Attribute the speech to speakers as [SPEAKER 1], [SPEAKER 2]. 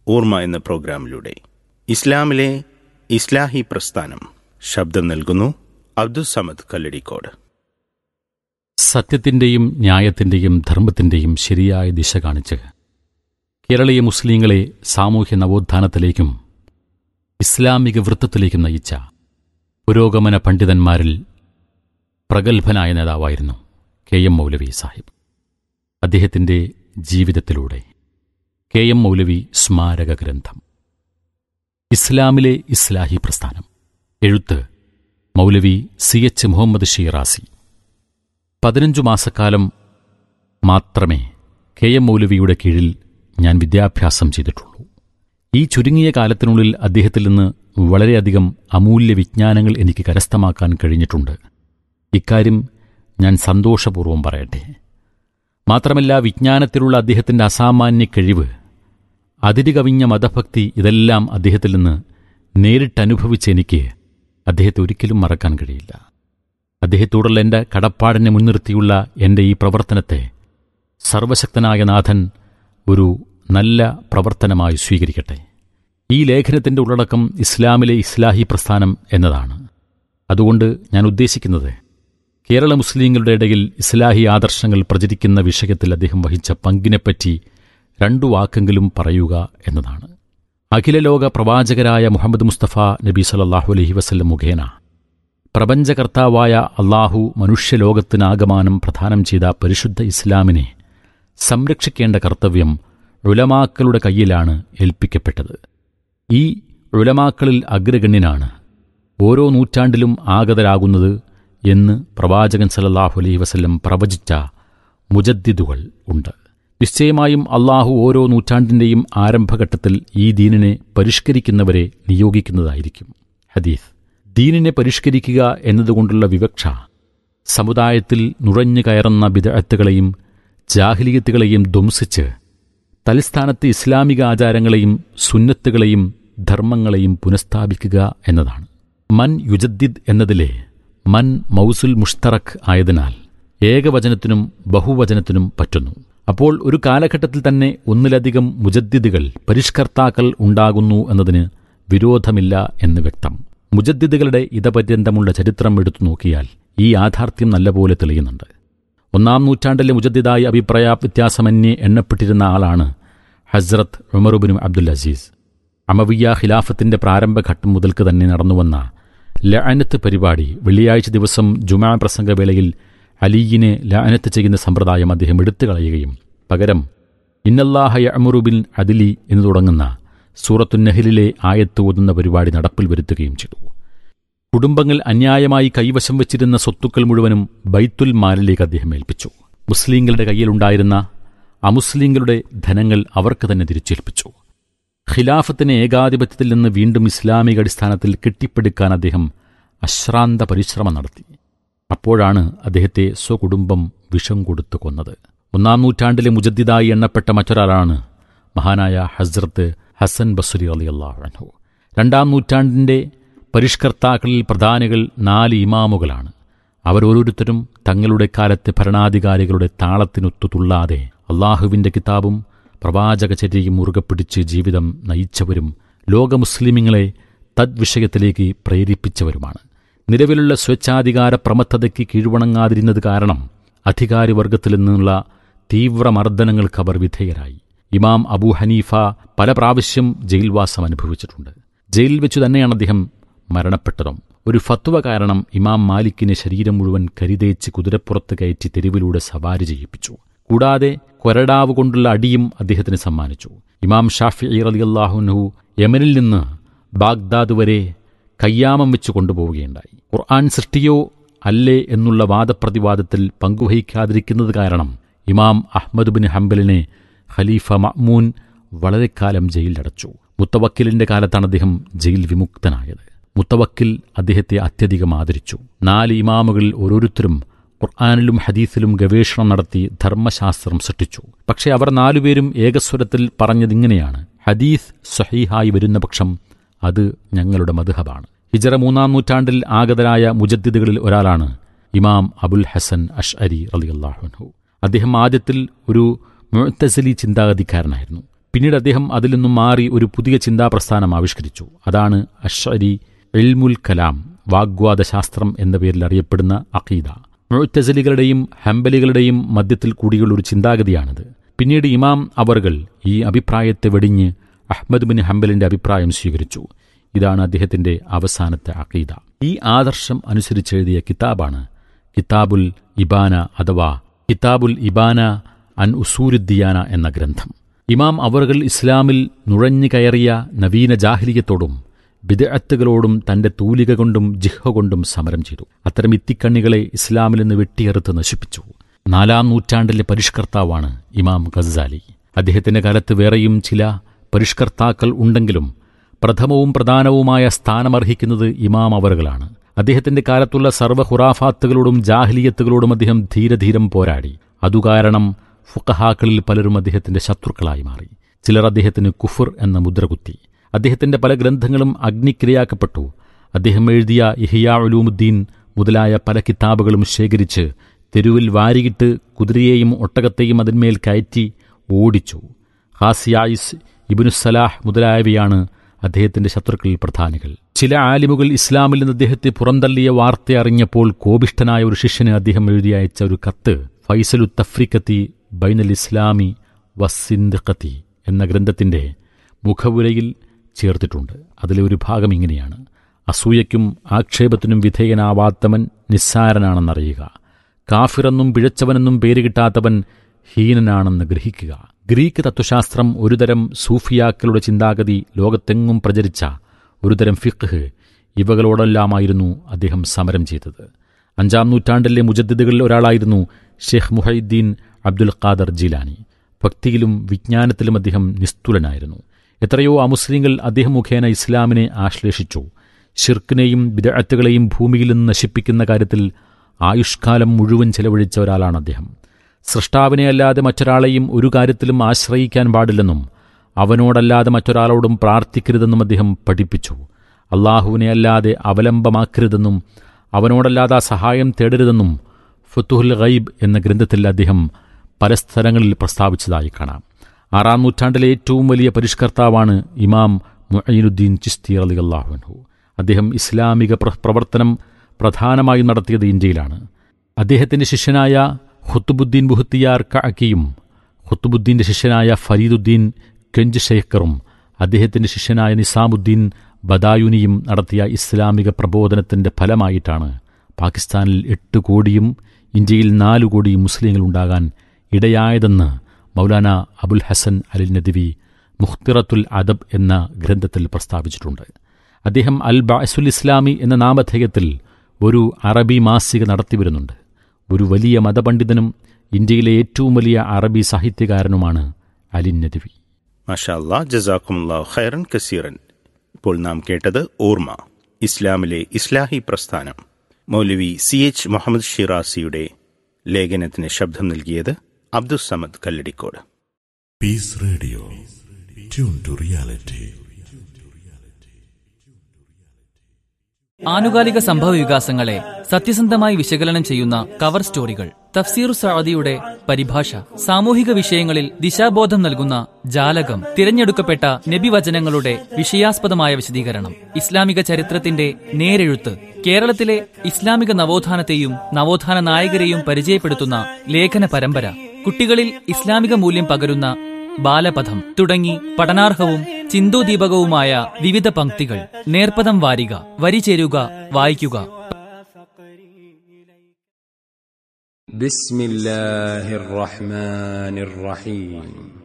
[SPEAKER 1] ഓർമ്മ എന്ന പ്രോഗ്രാമിലൂടെ ഇസ്ലാമിലെ ഇസ്ലാഹി പ്രസ്ഥാനം ശബ്ദം നൽകുന്നു അബ്ദുസമദ് കല്ലടിക്കോട്
[SPEAKER 2] സത്യത്തിന്റെയും ന്യായത്തിന്റെയും ധർമ്മത്തിന്റെയും ശരിയായ ദിശ കാണിച്ച് കേരളീയ മുസ്ലിങ്ങളെ സാമൂഹ്യ നവോത്ഥാനത്തിലേക്കും ഇസ്ലാമിക വൃത്തത്തിലേക്കും നയിച്ച പുരോഗമന പണ്ഡിതന്മാരിൽ പ്രഗത്ഭനായ നേതാവായിരുന്നു കെ എം മൗലവി സാഹിബ് അദ്ദേഹത്തിന്റെ ജീവിതത്തിലൂടെ കെ എം മൗലവി സ്മാരക ഗ്രന്ഥം ഇസ്ലാമിലെ ഇസ്ലാഹി പ്രസ്ഥാനം എഴുത്ത് മൗലവി സി എച്ച് മുഹമ്മദ് ഷീറാസി പതിനഞ്ചു മാസക്കാലം മാത്രമേ കെ എം മൗലവിയുടെ കീഴിൽ ഞാൻ വിദ്യാഭ്യാസം ചെയ്തിട്ടുള്ളൂ ഈ ചുരുങ്ങിയ കാലത്തിനുള്ളിൽ അദ്ദേഹത്തിൽ നിന്ന് വളരെയധികം അമൂല്യ വിജ്ഞാനങ്ങൾ എനിക്ക് കരസ്ഥമാക്കാൻ കഴിഞ്ഞിട്ടുണ്ട് ഇക്കാര്യം ഞാൻ സന്തോഷപൂർവ്വം പറയട്ടെ മാത്രമല്ല വിജ്ഞാനത്തിലുള്ള അദ്ദേഹത്തിൻ്റെ അസാമാന്യ കഴിവ് അതിരുകവിഞ്ഞ മതഭക്തി ഇതെല്ലാം അദ്ദേഹത്തിൽ നിന്ന് നേരിട്ടനുഭവിച്ച എനിക്ക് അദ്ദേഹത്തെ ഒരിക്കലും മറക്കാൻ കഴിയില്ല അദ്ദേഹത്തോടുള്ള എൻ്റെ കടപ്പാടിനെ മുൻനിർത്തിയുള്ള എൻ്റെ ഈ പ്രവർത്തനത്തെ സർവശക്തനായ നാഥൻ ഒരു നല്ല പ്രവർത്തനമായി സ്വീകരിക്കട്ടെ ഈ ലേഖനത്തിൻ്റെ ഉള്ളടക്കം ഇസ്ലാമിലെ ഇസ്ലാഹി പ്രസ്ഥാനം എന്നതാണ് അതുകൊണ്ട് ഞാൻ ഉദ്ദേശിക്കുന്നത് കേരള മുസ്ലിങ്ങളുടെ ഇടയിൽ ഇസ്ലാഹി ആദർശങ്ങൾ പ്രചരിക്കുന്ന വിഷയത്തിൽ അദ്ദേഹം വഹിച്ച പങ്കിനെപ്പറ്റി രണ്ടു വാക്കെങ്കിലും പറയുക എന്നതാണ് അഖിലലോക പ്രവാചകരായ മുഹമ്മദ് മുസ്തഫ നബി സല്ലാഹു അലഹി വസ്ല്ലം മുഖേന പ്രപഞ്ചകർത്താവായ അള്ളാഹു മനുഷ്യലോകത്തിനാകമാനം പ്രദാനം ചെയ്ത പരിശുദ്ധ ഇസ്ലാമിനെ സംരക്ഷിക്കേണ്ട കർത്തവ്യം ഉലമാക്കളുടെ കയ്യിലാണ് ഏൽപ്പിക്കപ്പെട്ടത് ഈ ഉലമാക്കളിൽ അഗ്രഗണ്യനാണ് ഓരോ നൂറ്റാണ്ടിലും ആഗതരാകുന്നത് എന്ന് പ്രവാചകൻ സല്ലല്ലാഹു അലൈഹി വസല്ലം പ്രവചിച്ച മുജദ്ദിദുകൾ ഉണ്ട് നിശ്ചയമായും അള്ളാഹു ഓരോ നൂറ്റാണ്ടിൻ്റെയും ആരംഭഘട്ടത്തിൽ ഈ ദീനിനെ പരിഷ്കരിക്കുന്നവരെ നിയോഗിക്കുന്നതായിരിക്കും ഹദീസ് ദീനിനെ പരിഷ്കരിക്കുക എന്നതുകൊണ്ടുള്ള വിവക്ഷ സമുദായത്തിൽ നുഴഞ്ഞു കയറുന്ന വിദഗ്ധകളെയും ജാഹിലിയത്തുകളെയും ധ്വംസിച്ച് തലസ്ഥാനത്ത് ഇസ്ലാമിക ആചാരങ്ങളെയും സുന്നത്തുകളെയും ധർമ്മങ്ങളെയും പുനഃസ്ഥാപിക്കുക എന്നതാണ് മൻ യുജദ്ദിദ് എന്നതിലെ മൻ മൗസുൽ മുഷ്തറഖ് ആയതിനാൽ ഏകവചനത്തിനും ബഹുവചനത്തിനും പറ്റുന്നു അപ്പോൾ ഒരു കാലഘട്ടത്തിൽ തന്നെ ഒന്നിലധികം മുജദ്ദിദുകൾ പരിഷ്കർത്താക്കൾ ഉണ്ടാകുന്നു എന്നതിന് വിരോധമില്ല എന്ന് വ്യക്തം മുജദ്ദിദുകളുടെ ഇതപര്യന്തമുള്ള ചരിത്രം എടുത്തു നോക്കിയാൽ ഈ യാഥാർത്ഥ്യം നല്ലപോലെ തെളിയുന്നുണ്ട് ഒന്നാം നൂറ്റാണ്ടിലെ മുജദ്ദിദായി അഭിപ്രായ വ്യത്യാസമന്യേ എണ്ണപ്പെട്ടിരുന്ന ആളാണ് ഹസ്രത്ത് ഉമറുബിനും അബ്ദുൽ അസീസ് അമവിയ ഖിലാഫത്തിന്റെ പ്രാരംഭഘട്ടം മുതൽക്ക് തന്നെ നടന്നുവന്ന ലഅനത്ത് പരിപാടി വെള്ളിയാഴ്ച ദിവസം ജുമാ പ്രസംഗവേളയിൽ അലിയിനെ ലഅനത്ത് ചെയ്യുന്ന സമ്പ്രദായം അദ്ദേഹം എടുത്തു കളയുകയും പകരം ഇന്നല്ലാഹ യഅമുറുബിൻ അദിലി എന്ന് തുടങ്ങുന്ന സൂറത്തുന്നഹലിലെ ആയത്ത് ഓതുന്ന പരിപാടി നടപ്പിൽ വരുത്തുകയും ചെയ്തു കുടുംബങ്ങൾ അന്യായമായി കൈവശം വെച്ചിരുന്ന സ്വത്തുക്കൾ മുഴുവനും ബൈത്തുൽ മാലിലേക്ക് അദ്ദേഹം ഏൽപ്പിച്ചു മുസ്ലിങ്ങളുടെ കയ്യിലുണ്ടായിരുന്ന അമുസ്ലിങ്ങളുടെ ധനങ്ങൾ അവർക്ക് തന്നെ തിരിച്ചേൽപ്പിച്ചു ഖിലാഫത്തിന് ഏകാധിപത്യത്തിൽ നിന്ന് വീണ്ടും ഇസ്ലാമിക അടിസ്ഥാനത്തിൽ കെട്ടിപ്പടുക്കാൻ അദ്ദേഹം അശ്രാന്ത പരിശ്രമം നടത്തി അപ്പോഴാണ് അദ്ദേഹത്തെ സ്വകുടുംബം വിഷം കൊടുത്തു കൊന്നത് ഒന്നാം നൂറ്റാണ്ടിലെ മുജദ്ദിദായി എണ്ണപ്പെട്ട മറ്റൊരാളാണ് മഹാനായ ഹസ്രത്ത് ഹസൻ ബസുരി അലി അള്ളാഹു രണ്ടാം നൂറ്റാണ്ടിൻ്റെ പരിഷ്കർത്താക്കളിൽ പ്രധാനികൾ നാല് ഇമാമുകളാണ് അവരോരോരുത്തരും തങ്ങളുടെ കാലത്തെ ഭരണാധികാരികളുടെ താളത്തിനൊത്തു തുള്ളാതെ അള്ളാഹുവിൻ്റെ കിതാബും പ്രവാചകചര്യയും മുറുകെ പിടിച്ച് ജീവിതം നയിച്ചവരും ലോക മുസ്ലിമിങ്ങളെ തദ്വിഷയത്തിലേക്ക് പ്രേരിപ്പിച്ചവരുമാണ് നിലവിലുള്ള സ്വേച്ഛാധികാര പ്രമത്തതയ്ക്ക് കീഴ്വണങ്ങാതിരുന്നത് കാരണം അധികാരിവർഗത്തിൽ നിന്നുള്ള തീവ്രമർദ്ദനങ്ങൾക്ക് അവർ വിധേയരായി ഇമാം അബൂ ഹനീഫ പല പ്രാവശ്യം ജയിൽവാസം അനുഭവിച്ചിട്ടുണ്ട് ജയിലിൽ വെച്ചു തന്നെയാണ് അദ്ദേഹം മരണപ്പെട്ടതും ഒരു ഫത്വ കാരണം ഇമാം മാലിക്കിനെ ശരീരം മുഴുവൻ കരിതേച്ച് കുതിരപ്പുറത്ത് കയറ്റി തെരുവിലൂടെ സവാരി ചെയ്യിപ്പിച്ചു കൂടാതെ കൊരടാവ് കൊണ്ടുള്ള അടിയും അദ്ദേഹത്തിന് സമ്മാനിച്ചു ഇമാം ഷാഫി റലിയല്ലാഹുനഹു യമനിൽ നിന്ന് ബാഗ്ദാദ് വരെ കയ്യാമം വെച്ച് കൊണ്ടുപോവുകയുണ്ടായി ഖുർആൻ സൃഷ്ടിയോ അല്ലേ എന്നുള്ള വാദപ്രതിവാദത്തിൽ പങ്കുവഹിക്കാതിരിക്കുന്നത് കാരണം ഇമാം അഹ്മദ് ബിൻ ഹംബലിനെ ഖലീഫ മഅ്മൂൻ വളരെക്കാലം ജയിലിലടച്ചു മുത്തവക്കിലിന്റെ കാലത്താണ് അദ്ദേഹം ജയിൽ വിമുക്തനായത് മുത്തവക്കിൽ അദ്ദേഹത്തെ അത്യധികം ആദരിച്ചു നാല് ഇമാമുകളിൽ ഓരോരുത്തരും ഖുർആാനിലും ഹദീസിലും ഗവേഷണം നടത്തി ധർമ്മശാസ്ത്രം സൃഷ്ടിച്ചു പക്ഷേ അവർ നാലുപേരും ഏകസ്വരത്തിൽ പറഞ്ഞതിങ്ങനെയാണ് ഹദീസ് സഹീഹായി വരുന്ന പക്ഷം അത് ഞങ്ങളുടെ മധുഹബാണ് ഹിജറ മൂന്നാം നൂറ്റാണ്ടിൽ ആഗതരായ മുജദ്ദിദുകളിൽ ഒരാളാണ് ഇമാം അബുൽ ഹസൻ അഷ് അരി റലിയല്ലാഹുൻഹു അദ്ദേഹം ആദ്യത്തിൽ ഒരു മുഴത്തസലി ചിന്താഗതിക്കാരനായിരുന്നു പിന്നീട് അദ്ദേഹം അതിൽ നിന്നും മാറി ഒരു പുതിയ ചിന്താപ്രസ്ഥാനം ആവിഷ്കരിച്ചു അതാണ് അഷരി എൽമുൽ കലാം വാഗ്വാദ ശാസ്ത്രം എന്ന പേരിൽ അറിയപ്പെടുന്ന അഖീദ മുഴത്തസലികളുടെയും ഹംബലികളുടെയും മധ്യത്തിൽ കൂടിയുള്ള ഒരു ചിന്താഗതിയാണിത് പിന്നീട് ഇമാം അവർകൾ ഈ അഭിപ്രായത്തെ വെടിഞ്ഞ് അഹ്മദ് ബിൻ ഹംബലിന്റെ അഭിപ്രായം സ്വീകരിച്ചു ഇതാണ് അദ്ദേഹത്തിന്റെ അവസാനത്തെ അഖീദ ഈ ആദർശം അനുസരിച്ചെഴുതിയ കിതാബാണ് കിതാബുൽ ഇബാന അഥവാ കിതാബുൽ ഇബാന അൻ ഉസൂരുദ്ദിയാന എന്ന ഗ്രന്ഥം ഇമാം അവർകൾ ഇസ്ലാമിൽ നുഴഞ്ഞു കയറിയ നവീന ജാഹിലിയത്തോടും ബിദഅത്തുകളോടും തന്റെ തൂലിക കൊണ്ടും ജിഹ കൊണ്ടും സമരം ചെയ്തു അത്തരം ഇത്തിക്കണ്ണികളെ ഇസ്ലാമിൽ നിന്ന് വെട്ടിയെറുത്ത് നശിപ്പിച്ചു നാലാം നൂറ്റാണ്ടിലെ പരിഷ്കർത്താവാണ് ഇമാം ഗസാലി അദ്ദേഹത്തിന്റെ കാലത്ത് വേറെയും ചില പരിഷ്കർത്താക്കൾ ഉണ്ടെങ്കിലും പ്രഥമവും പ്രധാനവുമായ സ്ഥാനമർഹിക്കുന്നത് ഇമാം അവറുകളാണ് അദ്ദേഹത്തിന്റെ കാലത്തുള്ള സർവ്വ ഹുറാഫാത്തുകളോടും ജാഹ്ലിയത്തുകളോടും അദ്ദേഹം ധീരധീരം പോരാടി അതുകാരണം ഫുക്കഹാക്കളിൽ പലരും അദ്ദേഹത്തിന്റെ ശത്രുക്കളായി മാറി ചിലർ അദ്ദേഹത്തിന് കുഫർ എന്ന മുദ്രകുത്തി അദ്ദേഹത്തിന്റെ പല ഗ്രന്ഥങ്ങളും അഗ്നിക്കിരയാക്കപ്പെട്ടു അദ്ദേഹം എഴുതിയ ഇഹിയാ ഉലൂമുദ്ദീൻ മുതലായ പല കിതാബുകളും ശേഖരിച്ച് തെരുവിൽ വാരിയിട്ട് കുതിരയെയും ഒട്ടകത്തെയും അതിന്മേൽ കയറ്റി ഓടിച്ചു ഹാസിയായിസ് ഇബിനുസലാഹ് മുതലായവയാണ് അദ്ദേഹത്തിന്റെ ശത്രുക്കളിൽ പ്രധാനികൾ ചില ആലിമുകൾ ഇസ്ലാമിൽ നിന്ന് അദ്ദേഹത്തെ പുറന്തള്ളിയ വാർത്ത അറിഞ്ഞപ്പോൾ കോപിഷ്ഠനായ ഒരു ശിഷ്യന് അദ്ദേഹം എഴുതി അയച്ച ഒരു കത്ത് ഫൈസലു തഫ്രിക്കത്തി ബൈനൽ ഇസ്ലാമി വസിന്ദഖത്തി എന്ന ഗ്രന്ഥത്തിന്റെ മുഖവുരയിൽ ചേർത്തിട്ടുണ്ട് അതിലെ ഒരു ഭാഗം ഇങ്ങനെയാണ് അസൂയയ്ക്കും ആക്ഷേപത്തിനും വിധേയനാവാത്തവൻ നിസ്സാരനാണെന്നറിയുക കാഫിറെന്നും പിഴച്ചവനെന്നും പേര് കിട്ടാത്തവൻ ഹീനനാണെന്ന് ഗ്രഹിക്കുക ഗ്രീക്ക് തത്വശാസ്ത്രം ഒരുതരം സൂഫിയാക്കളുടെ ചിന്താഗതി ലോകത്തെങ്ങും പ്രചരിച്ച ഒരുതരം ഫിഖ് ഇവകളോടെല്ലാമായിരുന്നു അദ്ദേഹം സമരം ചെയ്തത് അഞ്ചാം നൂറ്റാണ്ടിലെ മുജദ്ദിദുകളിൽ ഒരാളായിരുന്നു ഷെയ്ഖ് മുഹൈദ്ദീൻ അബ്ദുൽ ഖാദർ ജിലാനി ഭക്തിയിലും വിജ്ഞാനത്തിലും അദ്ദേഹം നിസ്തുലനായിരുന്നു എത്രയോ അമുസ്ലിങ്ങൾ അദ്ദേഹം മുഖേന ഇസ്ലാമിനെ ആശ്ലേഷിച്ചു ഷിർക്കിനെയും വിദഗ്ധകളെയും ഭൂമിയിൽ നിന്ന് നശിപ്പിക്കുന്ന കാര്യത്തിൽ ആയുഷ്കാലം മുഴുവൻ ചെലവഴിച്ച ഒരാളാണ് അദ്ദേഹം സൃഷ്ടാവിനെ അല്ലാതെ മറ്റൊരാളെയും ഒരു കാര്യത്തിലും ആശ്രയിക്കാൻ പാടില്ലെന്നും അവനോടല്ലാതെ മറ്റൊരാളോടും പ്രാർത്ഥിക്കരുതെന്നും അദ്ദേഹം പഠിപ്പിച്ചു അള്ളാഹുവിനെ അല്ലാതെ അവലംബമാക്കരുതെന്നും അവനോടല്ലാതെ സഹായം തേടരുതെന്നും ഫുത്തുഹുൽ ഗൈബ് എന്ന ഗ്രന്ഥത്തിൽ അദ്ദേഹം പല സ്ഥലങ്ങളിൽ പ്രസ്താവിച്ചതായി കാണാം ആറാം നൂറ്റാണ്ടിലെ ഏറ്റവും വലിയ പരിഷ്കർത്താവാണ് ഇമാം മുഅീനുദ്ദീൻ ചിസ്തി അലി അള്ളാഹുൻഹു അദ്ദേഹം ഇസ്ലാമിക പ്രവർത്തനം പ്രധാനമായും നടത്തിയത് ഇന്ത്യയിലാണ് അദ്ദേഹത്തിന്റെ ശിഷ്യനായ ഖുത്തുബുദ്ദീൻ ബുഹത്തിയാർ കഅക്കിയും ഖുത്തുബുദ്ദീന്റെ ശിഷ്യനായ ഫരീദുദ്ദീൻ കെഞ്ച് ഷെയ്ഖറും അദ്ദേഹത്തിന്റെ ശിഷ്യനായ നിസാമുദ്ദീൻ ബദായുനിയും നടത്തിയ ഇസ്ലാമിക പ്രബോധനത്തിന്റെ ഫലമായിട്ടാണ് പാകിസ്ഥാനിൽ എട്ട് കോടിയും ഇന്ത്യയിൽ നാലു കോടിയും മുസ്ലിങ്ങൾ ഉണ്ടാകാൻ ഇടയായതെന്ന് മൗലാന അബുൽ ഹസൻ അലിൽ നദ്വി മുഖ്തിറത്തുൽ അദബ് എന്ന ഗ്രന്ഥത്തിൽ പ്രസ്താവിച്ചിട്ടുണ്ട് അദ്ദേഹം അൽ ബാസുൽ ഇസ്ലാമി എന്ന നാമധേയത്തിൽ ഒരു അറബി മാസിക നടത്തിവരുന്നുണ്ട് ഒരു വലിയ മതപണ്ഡിതനും ഇന്ത്യയിലെ ഏറ്റവും വലിയ അറബി സാഹിത്യകാരനുമാണ് അലിൻ നദ്വി
[SPEAKER 1] മഷാല്ലാ ജസാക്കുമുല്ലാ ഖൈറൻ കസീറൻ ഇപ്പോൾ നാം കേട്ടത് ഓർമ്മ ഇസ്ലാമിലെ ഇസ്ലാഹി പ്രസ്ഥാനം മൗലവി സി എച്ച് മുഹമ്മദ് ഷിറാസിയുടെ ലേഖനത്തിന് ശബ്ദം നൽകിയത് Abdussamad Kalladikode
[SPEAKER 3] Peace Radio. Tune to reality.
[SPEAKER 4] ആനുകാലിക സംഭവ വികാസങ്ങളെ സത്യസന്ധമായി വിശകലനം ചെയ്യുന്ന കവർ സ്റ്റോറികൾ തഫ്സീർ സഅദിയുടെ പരിഭാഷ സാമൂഹിക വിഷയങ്ങളിൽ ദിശാബോധം നൽകുന്ന ജാലകം തിരഞ്ഞെടുക്കപ്പെട്ട നബിവചനങ്ങളുടെ വിഷയാസ്പദമായ വിശദീകരണം ഇസ്ലാമിക ചരിത്രത്തിന്റെ നേരെഴുത്ത് കേരളത്തിലെ ഇസ്ലാമിക നവോത്ഥാനത്തെയും നവോത്ഥാന നായകരെയും പരിചയപ്പെടുത്തുന്ന ലേഖന പരമ്പര കുട്ടികളിൽ ഇസ്ലാമിക മൂല്യം പകരുന്ന ബാലപഥം തുടങ്ങി പഠനാർഹവും ചിന്തോദീപകവുമായ വിവിധ പംക്തികൾ നേർപ്പദം വാരിക വരി ചേരുക വായിക്കുക
[SPEAKER 5] بسم الله الرحمن الرحيم